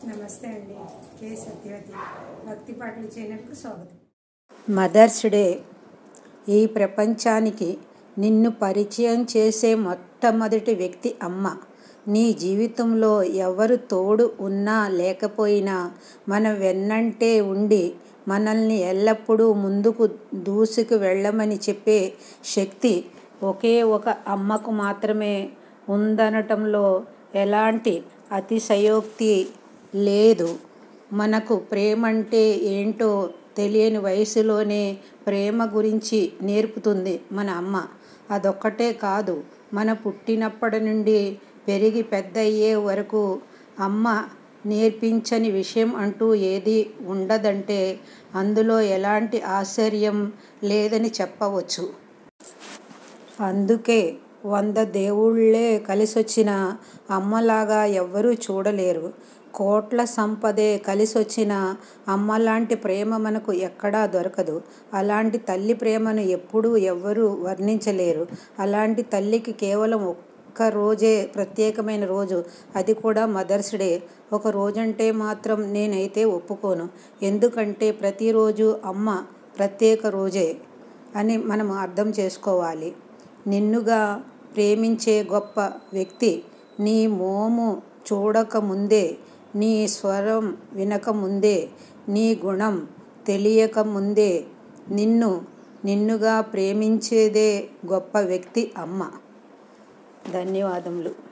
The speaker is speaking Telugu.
నమస్తే అండి కే సత్యవతి భక్తి పాటలు ఛానల్కు స్వాగతం మదర్స్ డే ఈ ప్రపంచానికి నిన్ను పరిచయం చేసే మొట్టమొదటి వ్యక్తి అమ్మ నీ జీవితంలో ఎవరు తోడు ఉన్నా లేకపోయినా మన వెన్నంటే ఉండి మనల్ని ఎల్లప్పుడూ ముందుకు దూసుకు వెళ్ళమని చెప్పే శక్తి ఒకే ఒక అమ్మకు మాత్రమే ఉందనటంలో ఎలాంటి అతిశయోక్తి లేదు మనకు ప్రేమ అంటే ఏంటో తెలియని వయసులోనే ప్రేమ గురించి నేర్పుతుంది మన అమ్మ అదొక్కటే కాదు మన పుట్టినప్పటి నుండి పెరిగి పెద్ద అయ్యే వరకు అమ్మ నేర్పించని విషయం అంటూ ఏది ఉండదంటే అందులో ఎలాంటి ఆశ్చర్యం లేదని చెప్పవచ్చు అందుకే వంద దేవుళ్ళే కలిసొచ్చిన అమ్మలాగా ఎవ్వరూ చూడలేరు కోట్ల సంపదే కలిసొచ్చిన అమ్మలాంటి ప్రేమ మనకు ఎక్కడా దొరకదు అలాంటి తల్లి ప్రేమను ఎప్పుడూ ఎవ్వరూ వర్ణించలేరు అలాంటి తల్లికి కేవలం ఒక్క రోజే ప్రత్యేకమైన రోజు అది కూడా మదర్స్ డే ఒక రోజంటే మాత్రం నేనైతే ఒప్పుకోను ఎందుకంటే ప్రతిరోజు అమ్మ ప్రత్యేక రోజే అని మనం అర్థం చేసుకోవాలి నిన్నుగా ప్రేమించే గొప్ప వ్యక్తి నీ మోము చూడకముందే నీ స్వరం వినకముందే నీ గుణం తెలియకముందే నిన్ను నిన్నుగా ప్రేమించేదే గొప్ప వ్యక్తి అమ్మ ధన్యవాదములు